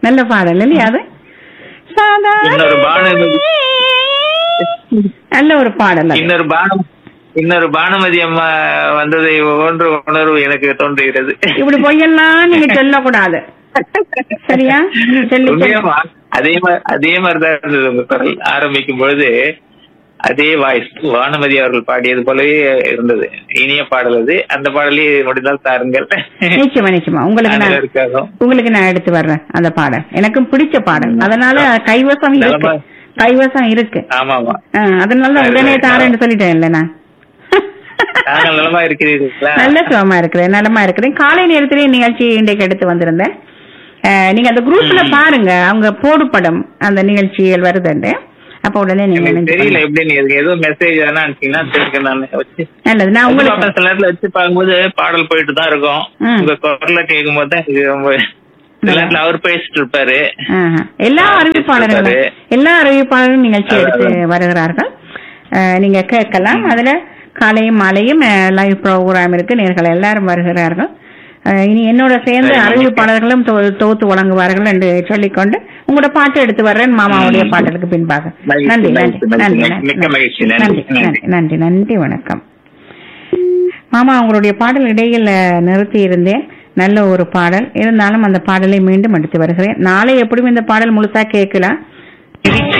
நல்ல பாடல் இல்லையா அது சாதாரண இன்னொரு பானுமதி நல்ல ஒரு பாடல் அது. இன்னொரு பானம் இன்னொரு பானுமதி அம்மா வந்ததை ஒன்று உணர்வு எனக்கு தோன்றுகிறது இப்படி பொய்யெல்லாம் நீங்க சொல்லக்கூடாது சரியா சொல்லி உண்மையாவா? அதே மாதிரி அதே மாதிரிதான் இருந்தது உங்க குரல் ஆரம்பிக்கும் பொழுது அதே வாய்ஸ் வானுமதி அவர்கள் பாடியது போலவே இருந்தது இனிய பாடல் அது அந்த பாடலே முடிந்தால் தாருங்கள் நிச்சயமா நிச்சயமா உங்களுக்கு நான் அனைவருக்காகவும். உங்களுக்கு நான் எடுத்து வர்றேன் அந்த பாடல் எனக்கும் பிடிச்ச பாடல் அதனால கைவசம் இருக்கு நலமா- கைவசம் இருக்கு ஆமா ஆமா ஆ, அதனால தான் உடனே தாரேன்னு சொல்லிட்டேன் இல்ல நான் நாங்கள் நலமா இருக்கிறீர்களா நல்ல சுகமா இருக்கிறேன் நலமா இருக்கிறேன் காலை நேரத்திலே நிகழ்ச்சி இன்றைக்கு எடுத்து வந்திருந்தேன் அஹ், நீங்க அந்த குரூப்ல பாருங்க அவங்க போடுபடம் அந்த நிகழ்ச்சிகள் வருதுண்டு அப்ப உடனே நீங்க எனக்கு நினைச்சு தெரியல பாருங்க. எப்படி நீங்க ஏதோ மெசேஜ் எதனா அனுப்பிச்சீங்கன்னா தெரிஞ்சுக்க நான் வச்சு நல்லது நான் வச்சு உங்களுக்கு பார்ப்பேன். சில நேரத்துல வச்சு பார்க்கும்போது பாடல் போயிட்டு தான் இருக்கும் ம். உங்க குரல கேட்கும் போது தான் இது ரொம்ப சில நேரத்துல அவர் பேசிட்டு இருப்பாரு ஆஹா. எல்லா அறிவிப்பாளர்களும் எல்லா அறிவிப்பாளரும் நிகழ்ச்சி எடுத்து வருகிறார்கள் அஹ், நீங்க கேட்கலாம் அதுல காலையும் மாலையும் லைவ் ப்ரோக்ராம் இருக்கு நேர்கள் எல்லாரும் வருகிறார்கள் அஹ், இனி என்னோட சேர்ந்து சரி, அறிவிப்பாளர்களும் தொ- தொகுத்து வழங்குவார்கள் என்று சொல்லிக்கொண்டு உங்களோட பாட்டு எடுத்து வர்றேன் மாமாவுடைய ம். பாட்டுக்கு பின்பாக மகிழ்ச்சி, நன்றி நன்றி மகிழ்ச்சி, நன்றி மகிழ்ச்சி. நன்றி மிக்க மகிழ்ச்சி. நன்றி, நன்றி நன்றி நன்றி. நன்றி நன்றி வணக்கம் மாமா உங்களுடைய பாடல் இடையில் நிறுத்தி இருந்தேன் நல்ல ஒரு பாடல் இருந்தாலும் அந்த பாடலை மீண்டும் எடுத்து வருகிறேன் நாளை எப்படியும் இந்த பாடல் முழுசா கேட்கலாம்